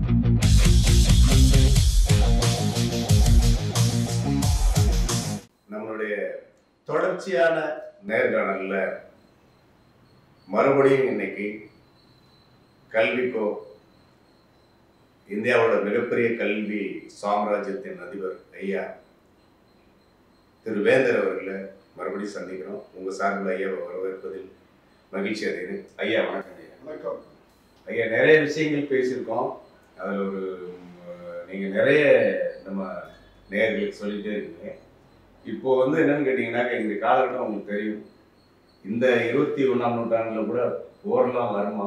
நம்மளுடைய தொடர்ச்சியான நேர்காணல்ல மறுபடியும் இன்னைக்கு கல்விக்கோ இந்தியாவோட மிகப்பெரிய கல்வி சாம்ராஜ்யத்தின் அதிபர் ஐயா திரு வேந்தர் அவர்களை மறுபடியும் சந்திக்கிறோம் உங்க சார்பில் ஐயாவை வரவேற்பதில் மகிழ்ச்சி அடைகிறேன் ஐயா வணக்கம் ஐயா வணக்கம் ஐயா நிறைய விஷயங்கள் பேசியிருக்கோம் அதில் ஒரு உம், நீங்க நிறைய நம்ம நேயர்களுக்கு சொல்லிட்டே இருக்கீங்க இப்போ வந்து என்னன்னு கேட்டிங்கன்னாக்க இந்த காலகட்டம் உங்களுக்கு தெரியும் இந்த இருபத்தி ஒன்றாம் நூற்றாண்டுல கூட போர்லாம் வருமா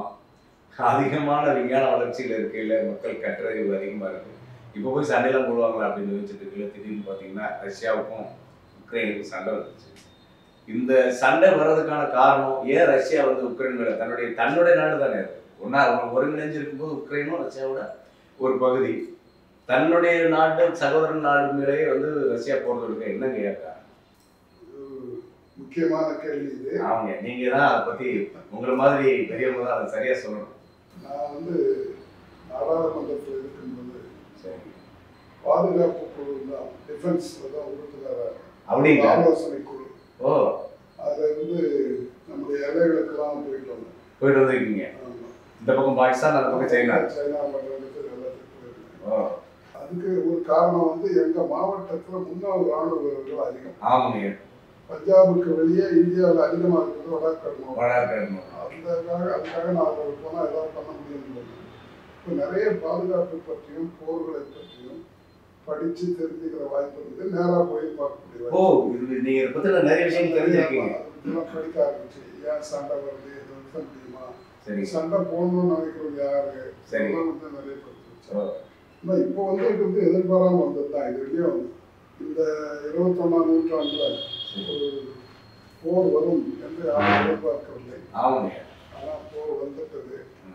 அதிகமான விஞ்ஞான வளர்ச்சியில் இருக்கையில் மக்கள் கற்றறிவு அதிகமாக இருக்கு இப்போ போய் சண்டைலாம் போடுவாங்களா அப்படின்னு யோசிச்சுட்டு இருக்கல திடீர்னு பார்த்தீங்கன்னா ரஷ்யாவுக்கும் உக்ரைனுக்கும் சண்டை வந்துச்சு இந்த சண்டை வர்றதுக்கான காரணம் ஏன் ரஷ்யா வந்து உக்ரைன் மேல தன்னுடைய தன்னுடைய நாடு தானே அது ஒன்னா ஒருங்கிணைஞ்சு இருக்கும்போது உக்ரைனும் ரஷ்யாவோட ஒரு பகுதி தன்னுடைய நாட்டு சகோதரன் நாடு மேலேயே வந்து ரஷ்யா போர் தொடுக்க என்னங்க ஏக்கா இது முக்கியமான கேள்வி இது அவங்க நீங்க தான் அதை பத்தி உங்களை மாதிரி பெரியவங்க தான் அதை சரியா சொல்லணும் நான் வந்து நாடாளுமன்றத்தில் இருக்கும்போது சரி பாதுகாப்பு குழு தான் டிஃபென்ஸ்ல தான் உறுப்பினராக அப்படிங்களா ஆலோசனை குழு ஓ அதுல இருந்து நம்முடைய எல்லைகளுக்கெல்லாம் போயிட்டு வந்தோம் போயிட்டு வந்திருக்கீங்க ஆமா. இந்த பக்கம் பாகிஸ்தான் அந்த பக்கம் சைனா சைனா மண்டலத்துக்கு எல்லாத்துக்கும் போயிருக்கேன் ஓ அதுக்கு ஒரு காரணம் வந்து எங்க மாவட்டத்துல முன்னாள் ராணுவ வீரர்கள் அதிகம் ஆமாங்க பஞ்சாபுக்கு வெளியே இந்தியாவில் அதிகமாக இருக்கிறது வடக்கு மாவட்டம் வடாக்கணும் அதுக்காக அதுக்காக நான் அதில் போனால் ஏதாவது பண்ண முடியும் இப்போ நிறைய பாதுகாப்பு பற்றியும் போர்களை பற்றியும் படித்து தெரிஞ்சுக்கிற வாய்ப்பு இருக்குது நேராக போய் பார்க்கக்கூடிய ஓ வாய்ப்பு இது நீங்க இதை பத்தி நிறைய விஷயம் தெரிஞ்சிருக்கீங்க அதெல்லாம் படிக்க ஆரம்பிச்சு ஏன் சண்டை வருது இது நிறுத்த முடியுமா சரி சண்டை போடணும்னு நினைக்கிறவங்க யாரு சரி. இதெல்லாம் வந்து நிறைய படிச்சு ஓ, ஆனால் இப்போ வந்து இருக்கிறது எதிர்பாராமல் வந்தது தான் இது வரையும் இந்த இருபத்தொன்னாம் நூற்றாண்டுல ஒரு போர் வரும் என்று யாரும் எதிர்பார்க்கவில்லை ஆமாங்க ஆனால் போர் வந்துட்டது ம்.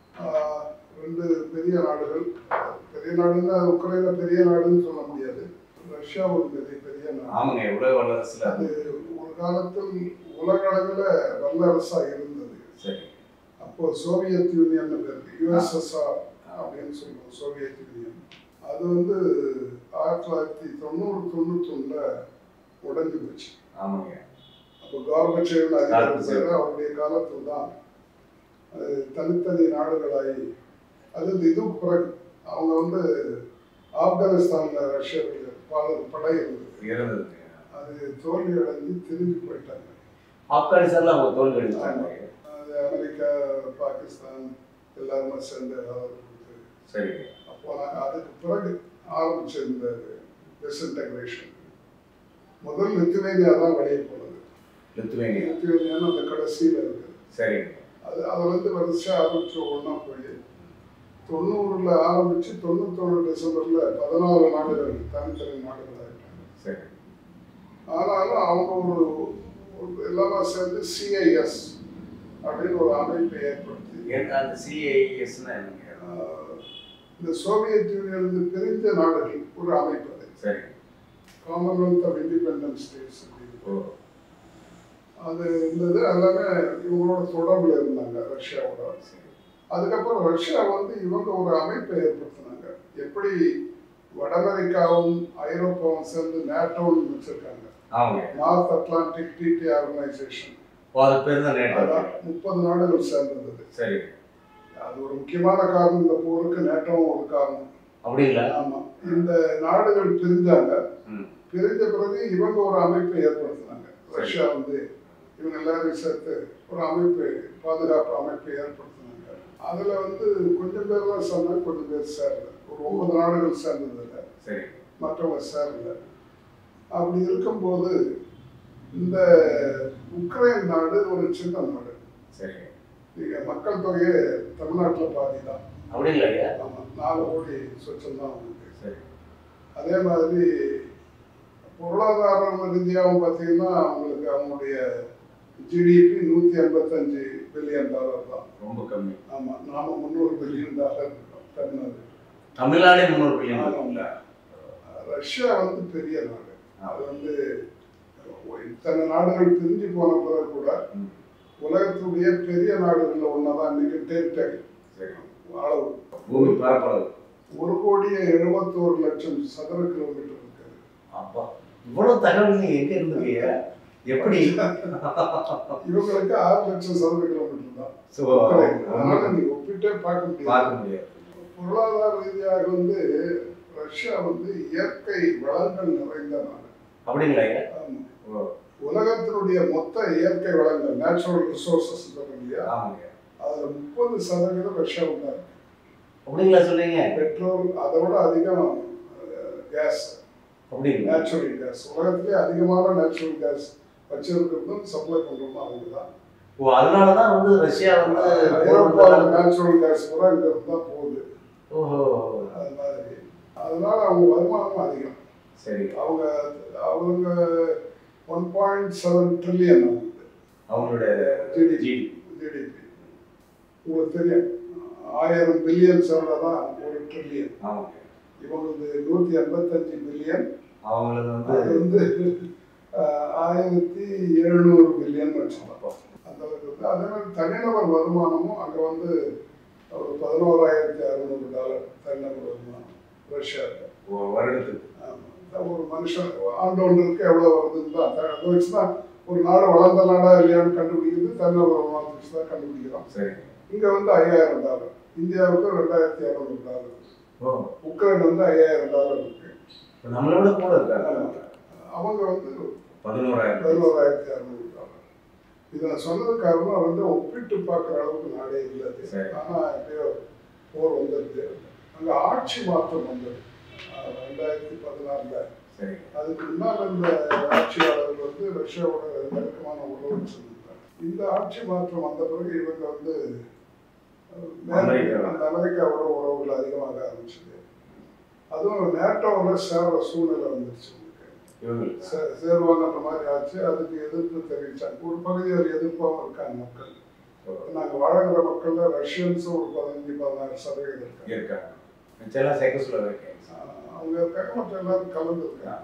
ஆஹ் ரெண்டு பெரிய நாடுகள் பெரிய நாடுன்னா உக்ரைனை பெரிய நாடுன்னு சொல்ல முடியாது ரஷ்யா ஒரு பெரிய பெரிய நாடு ஆமாங்க உலக வல்லரசுல அது ஒரு காலத்தில் உலக அளவில் வல்லரசா இருந்தது சரி அப்போ சோவியத் யூனியன் பேர் யுஎஸ்எஸ்ஆர் அப்படின்னு சொல்லுவோம் சோவியத் யூனியன் அது வந்து ஆயிரத்தி தொள்ளாயிரத்தி தொண்ணூறு தொண்ணூத்தொன்னுல உடைஞ்சு போச்சு ஆமாங்க அப்போ கார்பச்சேவ் அதிகாரம் Gorbachev. செய்த அவருடைய காலத்தில் தான் அது தனித்தனி நாடுகளாகி அது இதுக்கு பிறகு அவங்க வந்து ஆப்கானிஸ்தான்ல ரஷ்யர்கள் பல படை இருந்தது இருந்ததுங்க அது தோல்வி அடைஞ்சு திரும்பி போயிட்டாங்க ஆப்கானிஸ்தான்ல அவங்க தோல்வி அடைஞ்சாங்க அது அமெரிக்கா பாகிஸ்தான் எல்லாருமே சேர்ந்து ஆதரவு கொடுத்து சரி அப்போ நாங்கள் அதுக்கு பிறகு ஆரம்பிச்ச இந்த டிஸ்இன்டகிரேஷன் முதல் லித்துவேனியா தான் வெளியே போனது லித்துவேனியா லித்துவேனியான்னு அந்த கடைசியில் இருக்குது சரிங்க அது அதை வந்து வரிசையாக ஆரம்பிச்சு ஒன்றா போய் தொண்ணூறில் ஆரம்பித்து தொண்ணூத்தொன்று டிசம்பரில் பதினாலு நாடுகள் தனித்தனி நாடுகள் ஆகிட்டாங்க சரி ஆனாலும் அவங்க ஒரு ஒரு எல்லாமே சேர்ந்து சிஐஎஸ் அப்படின்னு ஒரு அமைப்பை ஏற்படுத்தி ஏன்னா அந்த சிஐஎஸ்னா என்னங்க ஆஹ், இந்த சோவியத் யூனியனிலிருந்து பிரிந்த நாடுகள் ஒரு அமைப்பு அது சரி காமன்வெல்த் ஆஃப் இண்டிபெண்டன்ஸ் ஸ்டேட்ஸ் அப்படின்னு ஓ அது இருந்தது எல்லாமே இவங்களோட தொடர்பில் இருந்தாங்க ரஷ்யாவோட சரி அதுக்கப்புறம் ரஷ்யா வந்து இவங்க ஒரு அமைப்பை ஏற்படுத்தினாங்க எப்படி வட அமெரிக்காவும் ஐரோப்பாவும் சேர்ந்து நேட்டோன்னு வச்சிருக்காங்க ஆமாங்க நார்த் அட்லாண்டிக் டிடி ஆர்கனைசேஷன் ஓ அது பேர் தான் நேட்டோ அதான் முப்பது நாடுகள் சேர்ந்திருந்தது சரி அது ஒரு முக்கியமான காரணம் இந்த போருக்கு நேட்டோவும் ஒரு காரணம் அப்படிங்களா ஆமா இந்த நாடுகள் பிரிஞ்சாங்க ம் பிரிஞ்ச பிறகு இவங்க ஒரு அமைப்பை ஏற்படுத்தினாங்க ரஷ்யா வந்து இவங்க எல்லாரையும் சேர்த்து ஒரு அமைப்பு பாதுகாப்பு அமைப்பை ஏற்படுத்தினாங்க அதுல வந்து கொஞ்சம் பேர் தான் சேர்ந்தாங்க கொஞ்சம் பேர் சேரல ஒரு ஒன்பது நாடுகள் சேர்ந்ததில்ல சரி மற்றவங்க சேரல அப்படி இருக்கும்போது இந்த உக்ரைன் நாடு ஒரு சின்ன நாடு சரி நீங்க மக்கள் தொகையே தமிழ்நாட்டில் பாதி தான் அப்படிங்களா ஐயா ஆமா நாலு கோடி சொச்சம் தான் அவங்களுக்கு சரி அதே மாதிரி பொருளாதாரம் ரீதியாகவும் பார்த்தீங்கன்னா அவங்களுக்கு அவங்களுடைய ஜிடிபி நூற்றி ஐம்பத்தஞ்சு பில்லியன் டாலர் தான் ரொம்ப கம்மி ஆமாம் நாம முந்நூறு பில்லியன் டாலர் இருக்கோம் தமிழ்நாடு தமிழ்நாடே முன்னூறு பில்லியன் ஆமாம். ரஷ்யா வந்து பெரிய நாடு அது வந்து இத்தனை நாடுகள் பிரிஞ்சு போன பிறகு கூட ம். உலகத்துடைய பெரிய நாடுகளில் ஒன்றா தான் இன்னைக்கு டெரிட்டரி சரி அளவு பூமி பரப்பளவு ஒரு கோடியே எழுபத்தோரு லட்சம் சதுர கிலோமீட்டர் இருக்கு அப்பா இவ்வளவு தகவல் நீங்க எங்க இருந்தீங்க எப்படி இவங்களுக்கு ஆறு லட்சம் சதுர கிலோமீட்டர் தான் So, அதனால நீ ஒப்பிட்டே பார்க்க முடியாது பார்க்க முடியாது பொருளாதார ரீதியாக வந்து ரஷ்யா வந்து இயற்கை வளங்கள் நிறைந்த நாடு அப்படிங்களா ஐயா? ஆமா. ஓ, உலகத்தினுடைய மொத்த இயற்கை வளங்கள் நேச்சுரல் ரிசோர்சஸ் சொல்றோம் இல்லையா ஆமாங்க அதுல முப்பது சதவீதம் ரஷ்யாவுக்கு தான் இருக்கு அப்படிங்களா சொல்றீங்க பெட்ரோல் அதை விட அதிகம் கேஸ் அப்படிங்களா நேச்சுரல் கேஸ் உலகத்திலே அதிகமான நேச்சுரல் கேஸ் வச்சிருக்கிறதும் சப்ளை பண்றதும் அவங்க தான் ஓ அதனாலதான் வந்து ரஷ்யா வந்து ஐரோப்பாவில் நேச்சுரல் கேஸ் பூரா இங்க இருந்து தான் போகுது ஓஹோ அது மாதிரி அதனால அவங்க வருமானம் அதிகம் சரி அவங்க அவங்க ஒன் பாயிண்ட் செவன் ட்ரில்லியன் அவங்களுடைய ஜிடிபி ஜிடி ஜிடிபி உங்களுக்கு தெரியும் ஆயிரம் பில்லியன் சேர்ந்தா தான் ஒரு ட்ரில்லியன் ஆமாங்க இவங்களுக்கு நூற்றி எண்பத்தஞ்சு பில்லியன் அவங்களுக்கு வந்து அது வந்து ஆஹ், ஆயிரத்தி எழுநூறு பில்லியன் வச்சுருக்கோம் அந்த அளவுக்கு வந்து அதே மாதிரி தனிநபர் வருமானமும் அங்கே வந்து ஒரு பதினோராயிரத்தி அறுநூறு டாலர் தனிநபர் வருமானம் ரஷ்யாவில் ஒரு வருடத்துக்கு ஆமா. ஒரு மனுஷன் ஆண்டு ஒன்றுக்கு எவ்வளோ வருதுன்னு தான் அதை வச்சு தான் ஒரு நாடு வளர்ந்த நாடா இல்லையான்னு கண்டுபிடிக்கிறது தனிநபர் வருமானத்தை வச்சு தான் கண்டுபிடிக்கிறோம் சரி இங்கே வந்து ஐயாயிரம் டாலர் இந்தியாவுக்கு ரெண்டாயிரத்தி இரநூறு டாலர் ஓ உக்ரைன் வந்து ஐயாயிரம் டாலர் இருக்கு இப்ப நம்மளை விட கூட இருக்காங்க அவங்க வந்து பதினோராயிரம் பதினோராயிரத்தி அறுநூறு டாலர் இதை நான் சொன்னது காரணம் வந்து ஒப்பிட்டு பார்க்குற அளவுக்கு நாடே இல்லை அது. சரி. ஆனா எப்படியோ போர் வந்துருது அங்கே ஆட்சி மாற்றம் வந்தது ஆஹ் ரெண்டாயிரத்தி பதினாறில் சரி அதுக்கு முன்னால் இந்த ஆட்சியாளர்கள் வந்து ரஷ்யாவோட நெருக்கமான உறவு வச்சிருந்தாங்க இந்த ஆட்சி மாற்றம் வந்த பிறகு இவங்க வந்து அஹ், மேற்கு- அமெரிக்கா. அந்த அமெரிக்காவோட உறவுகள் அதிகமாக ஆரம்பிச்சது அதுவும் நேட்டோவில் சேர்ற சூழ்நிலை வந்துருச்சு உங்களுக்கு இவங்களுக்கு சே- சேருவாங்கன்ற மாதிரி ஆச்சு அதுக்கு எதிர்ப்பு தெரிவிச்சாங்க ஒரு பகுதியில் எதிர்ப்பாகவும் இருக்காங்க மக்கள் நாங்கள் வாழ்கிற மக்கள்ல ரஷ்யன்ஸும் ஒரு பதினஞ்சு பதினாறு சதவீதம் இருக்காங்க இருக்காங்க மிச்சம் சேர்க்க சொல்ல வைக்கேன் ஆஹ் அவங்க இருக்காங்க மற்ற எல்லாரும் கலந்து இருக்காங்க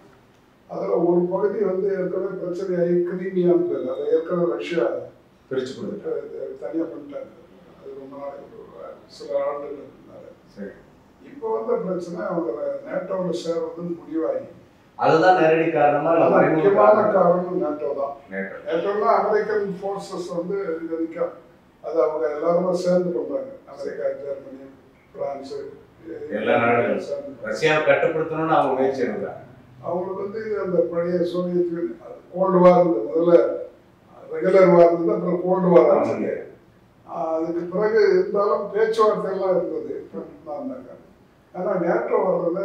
அதில் ஒரு பகுதி வந்து ஏற்கனவே பிரச்சனையாகி கிரீமியான்னு பேர் அதை ஏற்கனவே ரஷ்யா பிரிச்சு கொடுத்துட்டேன் தனியாக பண்ணிட்டாங்க அது ரொம்ப நாளைக்கு ஒரு சில ஆண்டுகள் இருந்தாங்க சரி இப்போ வந்த பிரச்சனை அவங்க நேட்டோவில் சேர்றதுன்னு முடிவாகி அதுதான் நேரடி காரணமா இல்ல அது மறைமுக முக்கியமான காரணமா? காரணம் நேட்டோ தான் நேட்டோ. நேட்டோன்னா அமெரிக்கன் ஃபோர்ஸஸ் வந்து இங்க நிற்கும் அது அவங்க எல்லாருமே சேர்ந்து பண்றாங்க அமெரிக்கா ஜெர்மனி பிரான்ஸ் எல்லா நாடுகளும். சேர்ந்து பண்றாங்க. ரஷ்யாவை கட்டுப்படுத்தணும்னு அவங்க முயற்சி எடுக்கிறாங்க அவங்களுக்கு வந்து இது அந்த பழைய சோவியத் யூனியன் கோல்டு வார் இருந்தது முதல்ல ரெகுலர் வார் இருந்தது அப்புறம் கோல்டு வார் ஆச்சு ஆமாங்க. ஆஹ் அதுக்கு பிறகு இருந்தாலும் பேச்சுவார்த்தை எல்லாம் இருந்தது தான் இருந்தாங்க ஆனா நேட்டோ வர்றத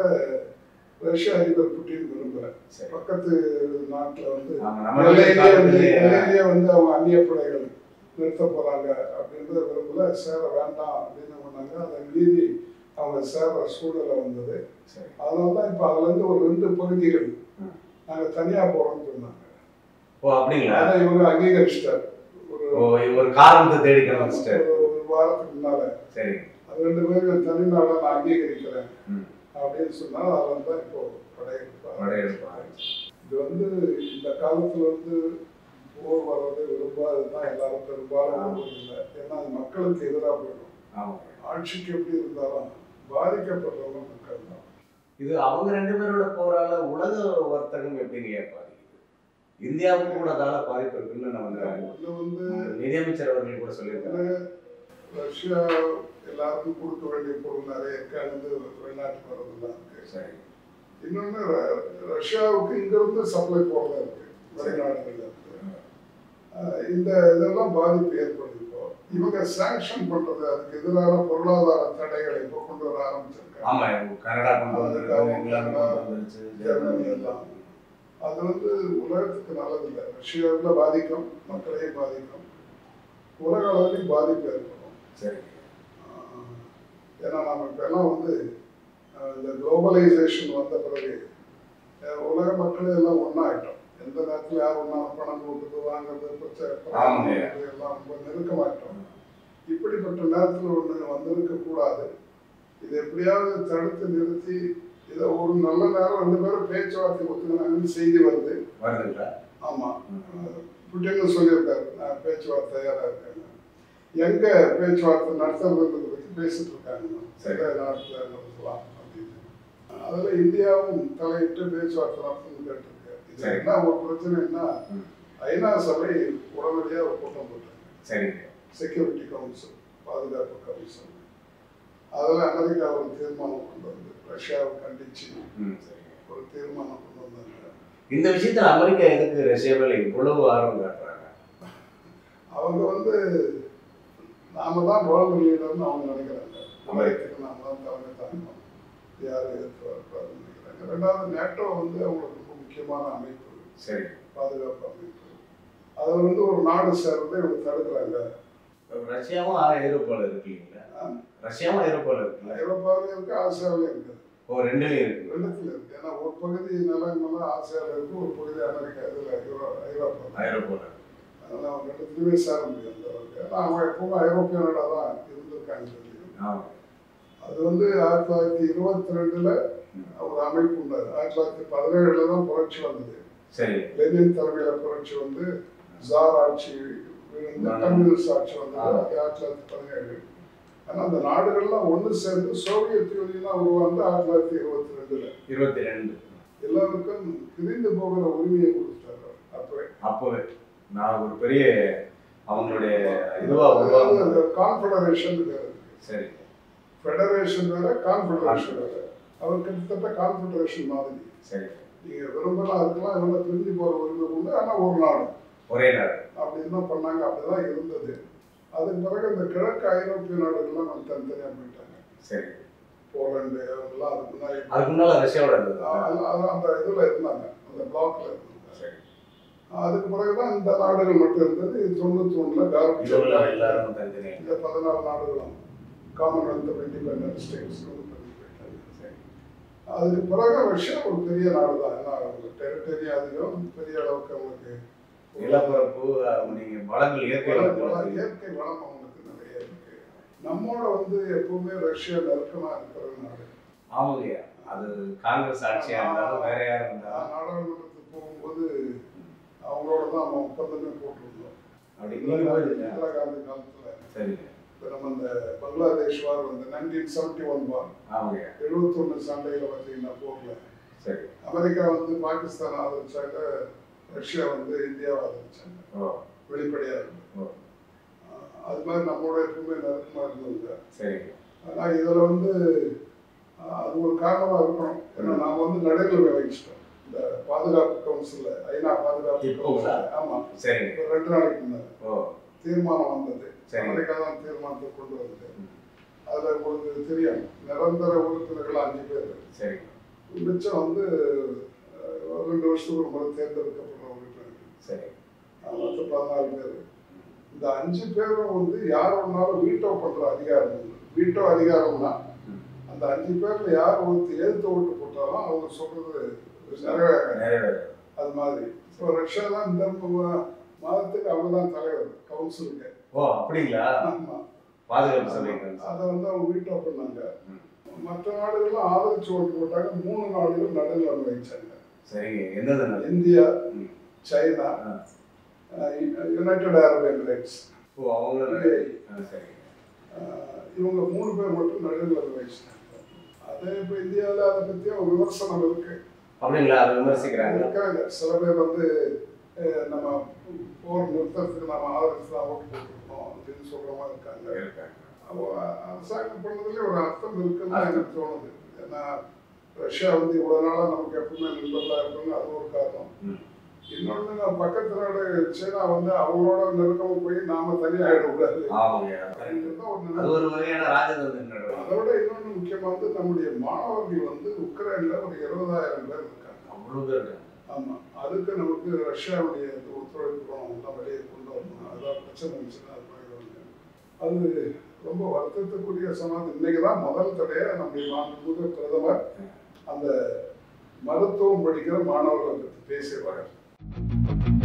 ரஷ்ய அதிபர் புட்டின் விரும்பல சரி. பக்கத்து நாட்டுல வந்து ஆமா, நம்ம எல்லையிலேயே வந்து காலத்திலேயே எல்லையிலேயே வந்து அவங்க அந்நிய படைகள் நிறுத்த போறாங்க அப்படின்றத விரும்பல சேர வேண்டாம் அப்படின்னு பண்ணாங்க அதை மீறி அவங்க சேர்ற சூழ்நிலை வந்தது சரி. அதனால தான் இப்போ அதுல இருந்து ஒரு ரெண்டு பகுதிகள் ம். நாங்க தனியா போறோம்னு சொன்னாங்க ஓ அப்படிங்களா அதை இவங்க அங்கீகரிச்சிட்டாரு ஒரு ஓ ஒரு காரணத்தை தேடி கண்டுபிடிச்சிட்டாரு ஒரு ஒரு வாரத்துக்கு முன்னால சரி அது ரெண்டு பேரும் தனிநாளை நான் அங்கீகரிக்கிறேன் ம். அப்படின்னு சொன்னா அதில் தான் இப்போ படையெடுப்பாங்க படையெடுப்பாங்க. இது வந்து இந்த காலத்துல வந்து போர் வர்றது விரும்பாது தான் எல்லாரும் பெரும்பாலும் விரும்புவதில்லை ஏன்னா அது மக்களுக்கு எதிராக போயிடும் ஆமாங்க. ஆட்சிக்கு எப்படி இருந்தாலும் பாதிக்கப்படுறவங்க மக்கள் தான் இது அவங்க ரெண்டு பேரோட போரால உலக வர்த்தகம் எப்படிங்க பாதிக்குது இந்தியாவுக்கு கூட அதால பாதிப்பு இருக்குன்னு நம்ம வந்து இதுல வந்து நிதியமைச்சர் அவர்கள் கூட சொல்லியிருக்காங்க ரஷ்யா எல்லாருக்கும் கொடுக்க வேண்டிய பொருள் நிறைய இருக்கு அங்கிருந்து வெளிநாட்டுக்கு வரதெல்லாம் இருக்கு சரி இன்னொன்று ரஷ்யாவுக்கு இங்கிருந்து சப்ளை போகிறதா இருக்கு வெளிநாடுகள்ல இருக்கு அஹ் இந்த இதெல்லாம் பாதிப்பு ஏற்படுது இப்போ இவங்க சாங்ஷன் பண்றது அதுக்கு எதிரான பொருளாதார தடைகளை இப்போ கொண்டு வர ஆரம்பிச்சிருக்காங்க ஆமா கனடா கொண்டு வந்திருக்கு இங்கிலாந்து கொண்டு வந்துருச்சு ஜெர்மனி எல்லாம் அது வந்து உலகத்துக்கு நல்லதில்லை ரஷ்யாவில் பாதிக்கும் மக்களையும் பாதிக்கும் உலக அளவிலையும் பாதிப்பு ஏற்படும் சரி ஆஹ் ஏன்னா நம்ம இப்ப எல்லாம் வந்து ஆஹ் இந்த குளோபலைசேஷன் வந்த பிறகு அஹ் உலக மக்கள் எல்லாம் ஒன்றாயிட்டோம் எந்த நேரத்தில் யார் ஒன்றா பணம் கொடுக்குறது வாங்குறது பிரச்சனை ஆமாங்க. பண்றது எல்லாம் ரொம்ப நெருக்கமாயிட்டோம் இப்படிப்பட்ட நேரத்தில் ஒன்று வந்திருக்க கூடாது இது எப்படியாவது தடுத்து நிறுத்தி இதை ஒரு நல்ல நேரம் ரெண்டு பேரும் பேச்சுவார்த்தை ஒத்துக்கினாங்கன்னு செய்தி வருது வருதுங்களா ஆமாம் புட்டின்னு சொல்லியிருக்காரு நான் பேச்சுவார்த்தை தயாராக இருக்கேன் எங்க பேச்சுவார்த்தை நடத்துறதுன்றதை பத்தி பேசிட்டு இருக்காங்க சரி. எந்த நாட்டுல நடத்தலாம் அப்படின்னு அதுல இந்தியாவும் தலையிட்டு பேச்சுவார்த்தை நடத்தணும்னு கேட்டிருக்கு இது சரி. என்ன ஒரு பிரச்சனைன்னா ம். ஐநா சபை உடனடியாக ஒரு கூட்டம் போட்டாங்க சரிங்க செக்யூரிட்டி கவுன்சில் பாதுகாப்பு கவுன்சில் அதில் அமெரிக்கா ஒரு தீர்மானம் கொண்டு வந்து ரஷ்யாவை கண்டிச்சு ம் சரிங்க ஒரு தீர்மானம் கொண்டு வந்தாங்க இந்த விஷயத்துல அமெரிக்கா எதுக்கு ரஷ்யாவில் இவ்வளவு ஆர்வம் காட்டுறாங்க அவங்க வந்து நாம தான் வேர்ல்டு லீடர்னு அவங்க நினைக்கிறாங்க அமெரிக்காக்கு நாம தான் தலைமை தாங்கணும் யாரும் எதிர்த்து வரக்கூடாதுன்னு நினைக்கிறாங்க ரெண்டாவது நேட்டோ வந்து அவங்களுக்கு ரொம்ப முக்கியமான அமைப்பு சரி பாதுகாப்பு அமைப்பு அதில் வந்து ஒரு நாடு சேர்ந்து இவங்க தடுக்கிறாங்க ரஷ்யாவும் ஐரோப்பாவில் இருக்கு இல்லைங்களா ஆ. ரஷ்யாவும் ஐரோப்பாவில் இருக்குல்ல ஐரோப்பாவிலும் இருக்கு ஆசியாவிலும் இருக்குது ஓ ரெண்டுலையும் இருக்கு ரெண்டுத்துல இருக்கு ஏன்னா ஒரு பகுதி நிலங்கள்லாம் ஆசியாவில் இருக்கு ஒரு பகுதி அமெரிக்கா இதில் ஐரோ ஐரோப்பா ஐரோப்பாவில் அதனால அவங்க ரெண்டுத்துலையுமே சேர முடியும் அந்த அளவுக்கு ஏன்னா அவங்க எப்பவுமே ஐரோப்பிய நாடாக தான் இருந்திருக்காங்க தெரியும் ஆமாம் அது வந்து ஆயிரத்தி தொள்ளாயிரத்தி இருபத்தி ரெண்டுல ஒரு அமைப்பு உண்டாது ஆயிரத்தி தொள்ளாயிரத்தி பதினேழுல தான் புரட்சி வந்தது சரி லெனின் தலைமையில புரட்சி வந்து ஜார் ஆட்சி விழுந்து கம்யூனிஸ்ட் ஆட்சி வந்தது அது ஆயிரத்தி தொள்ளாயிரத்தி பதினேழு ஆனா அந்த நாடுகள்லாம் ஒன்று சேர்ந்து சோவியத் யூனியனா உருவாந்து ஆயிரத்தி தொள்ளாயிரத்தி இருபத்தி ரெண்டுல இருபத்தி ரெண்டு எல்லாருக்கும் பிரிந்து போகிற உரிமையை கொடுத்துட்டாரு அப்பவே அப்போவே நான் ஒரு பெரிய அவங்களுடைய இதுவா உருவாங்க கான்ஃபெடரேஷன் வேற சரி ஃபெடரேஷன் வேற கான்ஃபெடரேஷன் வேற அவர் கிட்டத்தட்ட கான்ஃபெடரேஷன் மாதிரி சரி நீங்க விரும்பலாம் இருக்கலாம் இவங்க பிரிஞ்சு போற உரிமை உண்டு ஆனா ஒரு நாடு ஒரே நாடு அப்படின்னு தான் பண்ணாங்க அப்படிதான் இருந்தது அதுக்கு பிறகு இந்த கிழக்கு ஐரோப்பிய நாடுகள்லாம் வந்து தனித்தனியா போயிட்டாங்க சரி போலண்டு அவங்கெல்லாம் அதுக்கு முன்னாடி அதுக்கு முன்னால ரஷ்யாவோட இருந்தது அது- அது அந்த இதுல இருந்தாங்க அந்த பிளாக்ல இருந்தாங்க சரி அதுக்கு பிறகுதான் இந்த நாடுகள் மட்டும் இருந்தது இது தொண்ணூத்தி ஒண்ணுல இதுல கார்பரேட் எல்லாரும் தனித்தனியா இந்த பதினாறு நாடுகளும் காமன்வெல்த் ஆஃப் இண்டிபெண்டன்ட் ஸ்டேட்ஸ் பண்ணி போயிட்டாங்க சரி அதுக்கு பிறகு ரஷ்யா ஒரு பெரிய நாடு தான் ஏன்னா அவங்க டெரிட்டரி அதிகம் பெரிய அளவுக்கு அவங்களுக்கு நிலப்பரப்பு அவங்க நீங்க வளங்கள் இயற்கை வளம், வளங்கள் வளம், இயற்கை வளம் அவங்களுக்கு நிறைய இருக்கு நம்மோட வந்து எப்பவுமே ரஷ்யா நெருக்கமா இருக்கிற நாடு ஆமாங்கய்யா அது காங்கிரஸ் ஆட்சியா இருந்தாலும் வேற யாரும் இருந்தாலும் நான் நாடாளுமன்றத்துக்கு போகும்போது அவங்களோட தான் நம்ம ஒப்பந்தமே போட்டிருந்தோம் அப்படி இந்திரா நீங்க காந்தி போயிருக்கீங்க இந்திரா காந்தி காலத்துல சரிங்க இப்ப நம்ம இந்த பங்களாதேஷ் வார் வந்து நைன்டீன் செவன்டி ஒன் வார் ஆமாங்கய்யா எழுபத்தொன்னு சண்டையில பார்த்தீங்கன்னா போர்ல சரி அமெரிக்கா வந்து பாகிஸ்தான் ஆதரிச்சாங்க ரஷ்யா வந்து இந்தியாவை ஆதரிச்சாங்க ஓ வெளிப்படையா இருக்கு ஓ அது மாதிரி நம்மளோட எப்பவுமே நெருக்கமா இருந்தவங்க சரிங்க ஆனா இதுல வந்து ஆஹ், அது ஒரு காரணமா இருக்கணும் ஏன்னா நாம வந்து நடைமுறை வகிச்சிட்டோம் இந்த பாதுகாப்பு கவுன்சில்ல ஐநா பாதுகாப்பு இப்போ கவுன்சில் ஆமா சரிங்க இப்ப ரெண்டு நாளைக்கு முன்னாடி ஓ தீர்மானம் வந்தது சரி. அமெரிக்கா தான் தீர்மானத்தை கொண்டு வந்தது ம். அதுல உங்களுக்கு தெரியும் நிரந்தர உறுப்பினர்கள் அஞ்சு பேர் சரிங்க மிச்சம் வந்து ஆஹ், ஒரு ரெண்டு வருஷத்துக்கு ஒரு முறை தேர்ந்தெடுக்கப்படுற உறுப்பினர்கள் சரி அது மொத்தம் பதினாலு பேர் இந்த அஞ்சு பேரும் வந்து யார் ஒன்னாலும் வீட்டோ பண்ற அதிகாரம் உண்டு வீட்டோ அதிகாரம்னா ம். அந்த அஞ்சு பேர்ல யார் ஒருத்தர் எதிர்த்து ஓட்டு போட்டாலும் அவங்க சொல்றது நிறைவேற நிறைய அது மாதிரி ஸோ ரஷ்யா தான் இந்த ம- மாதத்துக்கு அவங்க தான் தலைவர் கவுன்சிலுக்கு ஓ அப்படிங்களா ஆமா பாதுகாப்பு சபைக்கு அதை வந்து அவங்க வீட்டோ பண்ணாங்க ம். மற்ற நாடுகள்லாம் ஆதரிச்சு ஓட்டு போட்டாங்க மூணு நாடுகள் நடுநிலை வகிச்சாங்க சரிங்க எந்தெந்த நாள் இந்தியா ம். சைனா ஆ. யுனைடெட் அரபு எமிரேட்ஸ் ஓ அவங்களும் ஆ, சரிங்க ஆஹ் இவங்க மூணு பேர் மட்டும் நடுநிலை வகிச்சிட்டாங்க அதே இப்போ இந்தியாவில் அதை பற்றி ஒரு விமர்சனம் இருக்கு அப்படிங்களா அதை விமர்சிக்கிறாங்க இருக்காங்க சில பேர் வந்து அஹ், நம்ம போர் நிறுத்தத்துக்கு நம்ம ஆதரிச்சு தான் ஓட்டு போட்டுருக்கோம் அப்படின்னு சொல்ற மாதிரி இருக்காங்க இருக்காங்க அப்போ அரசாங்கம் பண்ணதுலேயே ஒரு அர்த்தம் இருக்குன்னு தான் எனக்கு தோணுது ஏன்னா ரஷ்யா வந்து இவ்வளோ நாளாக நமக்கு எப்பவுமே நண்பர்களாக இருக்குன்னு அது ஒரு காரணம் ம். இன்னொன்று நான் பக்கத்து நாடு சீனா வந்து அவங்களோட நெருக்கமா போய் நாம தனியாகிடக்கூடாது ஆமாங்க அப்படின்றது தான் ஒரு அது நினைப்பு. ஒரு வகையான ராஜதந்திர நடவடிக்கை அதை விட இன்னொன்று முக்கியமானது நம்முடைய மாணவர்கள் வந்து உக்ரைன்ல ஒரு இருபதாயிரம் பேர் இருக்காங்க அவ்வளவு பேர் இருக்காங்க. ஆமா அதுக்கு நமக்கு ரஷ்யாவுடைய இந்த ஒத்துழைப்பு எல்லாம் வெளியே கொண்டு வரணும் அதான் பிரச்சனை இருந்துச்சுன்னா அது பண்ணிடுவாங்க அது ரொம்ப வருத்தத்துக்குரிய சமாதி இன்னைக்கு தான் முதல் தடையா நம்முடைய மாண்புமிகு பிரதமர் அந்த மருத்துவம் படிக்கிற மாணவர்களை பற்றி பேசிடுவாங்க